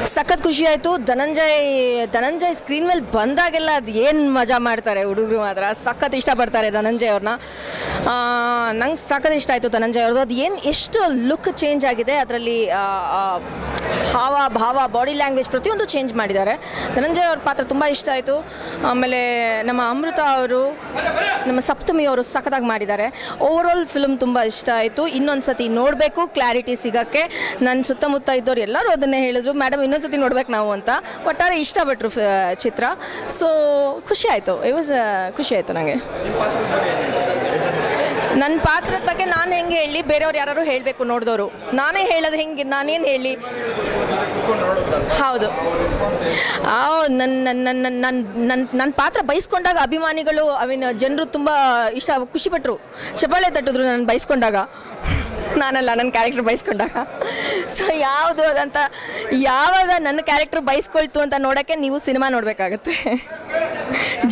ಸಖತ್ ಖುಷಿ ಆಯಿತು ಧನಂಜಯ್ ಧನಂಜಯ್ ಸ್ಕ್ರೀನ್ ಮೇಲೆ ಬಂದಾಗೆಲ್ಲ ಅದು ಏನು ಮಜಾ ಮಾಡ್ತಾರೆ ಹುಡುಗರು ಮಾತ್ರ ಸಖತ್ ಇಷ್ಟಪಡ್ತಾರೆ ಧನಂಜಯ್ ಅವ್ರನ್ನ ನಂಗೆ ಸಖತ್ ಇಷ್ಟ ಆಯಿತು ಧನಂಜಯ್ ಅವ್ರದ್ದು ಅದು ಏನು ಎಷ್ಟು ಲುಕ್ ಚೇಂಜ್ ಆಗಿದೆ ಅದರಲ್ಲಿ ಹಾವ ಭಾವ ಬಾಡಿ ಲ್ಯಾಂಗ್ವೇಜ್ ಪ್ರತಿಯೊಂದು ಚೇಂಜ್ ಮಾಡಿದ್ದಾರೆ ಧನಂಜಯ್ ಅವ್ರ ಪಾತ್ರ ತುಂಬ ಇಷ್ಟ ಆಯಿತು ಆಮೇಲೆ ನಮ್ಮ ಅಮೃತ ಅವರು ನಮ್ಮ ಸಪ್ತಮಿ ಅವರು ಸಖತ್ತಾಗಿ ಮಾಡಿದ್ದಾರೆ ಓವರಾಲ್ ಫಿಲ್ಮ್ ತುಂಬ ಇಷ್ಟ ಆಯಿತು ಇನ್ನೊಂದು ಸತಿ ನೋಡಬೇಕು ಕ್ಲಾರಿಟಿ ಸಿಗೋಕ್ಕೆ ನನ್ನ ಸುತ್ತಮುತ್ತ ಇದ್ದವ್ರು ಎಲ್ಲರೂ ಅದನ್ನೇ ಹೇಳಿದ್ರು ಮೇಡಮ್ ಇನ್ನೊಂದು ಸತಿ ನೋಡ್ಬೇಕು ನಾವು ಅಂತ ಒಟ್ಟಾರೆ ಇಷ್ಟಪಟ್ಟರು ಚಿತ್ರ ಸೊ ಖುಷಿ ಆಯಿತು ಇಟ್ ವಾಸ್ ಖುಷಿ ಆಯಿತು ನನಗೆ ನನ್ನ ಪಾತ್ರದ ಬಗ್ಗೆ ನಾನು ಹೆಂಗೆ ಹೇಳಿ ಬೇರೆಯವ್ರು ಯಾರು ಹೇಳಬೇಕು ನೋಡಿದವರು ನಾನೇ ಹೇಳೋದು ಹೆಂಗೆ ನಾನೇನು ಹೇಳಿ ಹೌದು ನನ್ನ ನನ್ನ ನನ್ನ ನನ್ನ ನನ್ನ ಪಾತ್ರ ಬಯಸ್ಕೊಂಡಾಗ ಅಭಿಮಾನಿಗಳು ಐ ಮೀನ್ ಜನರು ತುಂಬ ಇಷ್ಟ ಖುಷಿಪಟ್ಟರು ಚಪ್ಪಾಳೆ ತಟ್ಟಿದ್ರು ನಾನು ಬಯಸ್ಕೊಂಡಾಗ ನಾನಲ್ಲ ನನ್ನ ಕ್ಯಾರೆಕ್ಟರ್ ಬಯಸ್ಕೊಂಡಾಗ ಸೊ ಯಾವುದು ಅದಂತ ಯಾವಾಗ ನನ್ನ ಕ್ಯಾರೆಕ್ಟರ್ ಬಯಸ್ಕೊಳ್ತು ಅಂತ ನೋಡೋಕ್ಕೆ ನೀವು ಸಿನಿಮಾ ನೋಡಬೇಕಾಗತ್ತೆ